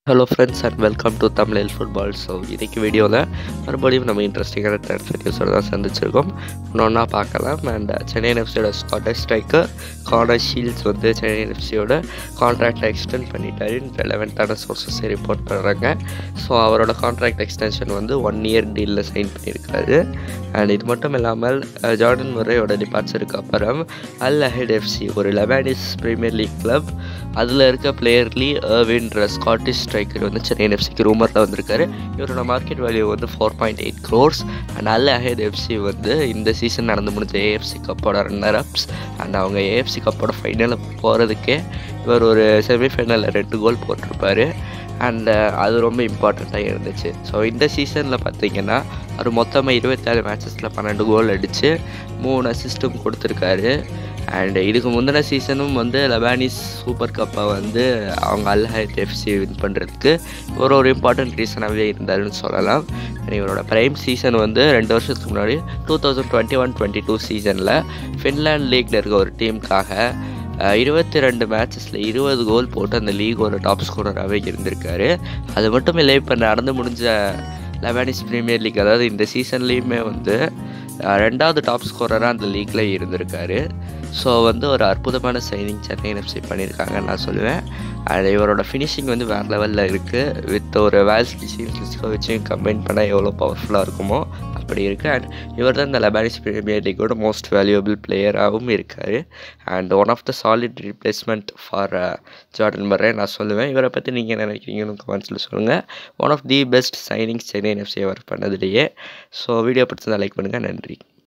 hello friends and welcome to Tamil football so இன்றைக்கி வீடியோவில் மறுபடியும் நம்ம இன்ட்ரெஸ்டிங்கான ட்ரான்ஸ்ஃபர் நியூஸோட தான் சந்திச்சிருக்கோம் ஒன்றா பார்க்கலாம் அண்ட் சென்னை எஃப்சியோட ஸ்காட்டிஷ் ஸ்ட்ரைக்கர் கார்னர் ஷீல்ட்ஸ் வந்து சென்னை எஃப்சியோட கான்ட்ராக்டை எக்ஸ்டெண்ட் பண்ணிட்டாரு ரெலவெண்ட்டான சோர்ஸஸ் ரிப்போர்ட் பண்ணுறாங்க ஸோ அவரோட கான்ட்ராக்ட் எக்ஸ்டென்ஷன் வந்து ஒன் இயர் டீலில் சைன் பண்ணியிருக்காரு அண்ட் இது மட்டும் இல்லாமல் ஜார்டன் முறையோட டிபார்ச்சருக்கு அப்புறம் அல் அஹெட் எஃப்சி ஒரு லெபானிஸ் ப்ரீமியர் லீக் கிளப் அதில் இருக்க பிளேயர்லி ஏர்வின்ற ஸ்காட்டிஷ் ஸ்ட்ரைக்கர் வந்து சென்னை எஃப்சிக்கு ரூமரில் வந்திருக்காரு இவரோட மார்க்கெட் வேல்யூ வந்து four point eight crores and Al Ahed FC வந்து இந்த சீசன் நடந்து முடிஞ்ச ஏஎஃப்சி கப்போட ரன்னர் அப்ஸ் அண்ட் அவங்க ஏஎஃப்சி கப்போட ஃபைனலில் போகிறதுக்கே இவர் ஒரு செமிஃபைனலில் ரெண்டு கோல் போட்டிருப்பாரு அண்ட் அது ரொம்ப இம்பார்ட்டண்ட்டாக இருந்துச்சு ஸோ இந்த சீசனில் பார்த்தீங்கன்னா அவர் மொத்தமாக இருபத்தாறு மேட்சஸில் பன்னெண்டு கோல் அடித்து மூணு அசிஸ்ட்டும் கொடுத்துருக்காரு அண்ட் இதுக்கு முந்தின சீசனும் வந்து லெபானிஸ் சூப்பர் கப்பை வந்து அவங்க அல்ஹைட் எஃப்சி வின் பண்ணுறதுக்கு ஒரு ஒரு இம்பார்ட்டன்ட் ரீசனாகவே இருந்தாருன்னு சொல்லலாம் இவரோட ப்ரைம் சீசன் வந்து ரெண்டு வருஷத்துக்கு முன்னாடி two thousand twenty one twenty two சீசனில் ஃபின்லாண்ட் லீக்கில் இருக்க ஒரு டீமுக்காக இருபத்தி ரெண்டு மேட்சஸில் இருபது கோல் போட்டு அந்த லீகோட டாப் ஸ்கோரராகவே இருந்திருக்காரு அது மட்டும் இல்லை இப்போ நடந்து முடிஞ்ச லெபானிஸ் ப்ரீமியர் லீக் அதாவது இந்த சீசன்லேயுமே வந்து ரெண்டாவது டாப் ஸ்கோரராக அந்த லீக்கில் இருந்திருக்காரு ஸோ வந்து ஒரு அற்புதமான சைனிங் சென்னை எஃப்சி பண்ணியிருக்காங்கன்னு நான் சொல்லுவேன் அண்ட் இவரோட ஃபினிஷிங் வந்து வேறு லெவலில் இருக்குது வித் ஒரு வேல்ஸ் கிச்சியும் கிறிஸ்கோ வச்சும் கம்பைன் பண்ணால் எவ்வளோ பவர்ஃபுல்லாக இருக்குமோ அப்படி இருக்குது அண்ட் இவர் தான் இந்த லெபானிஸ் ப்ரீமியர் லீக்கோட மோஸ்ட் வேல்யூபிள் பிளேயராகவும் இருக்கார் and one of the solid replacement for Jordan Murray நான் சொல்லுவேன் இவரை பற்றி நீங்கள் நினைக்கிறீங்கன்னு கமெண்ட்ஸில் சொல்லுங்கள் one of the best signings Chennai FC அவர் பண்ணதுலேயே ஸோ வீடியோ பிடிச்சதை லைக் பண்ணுங்கள் நன்றி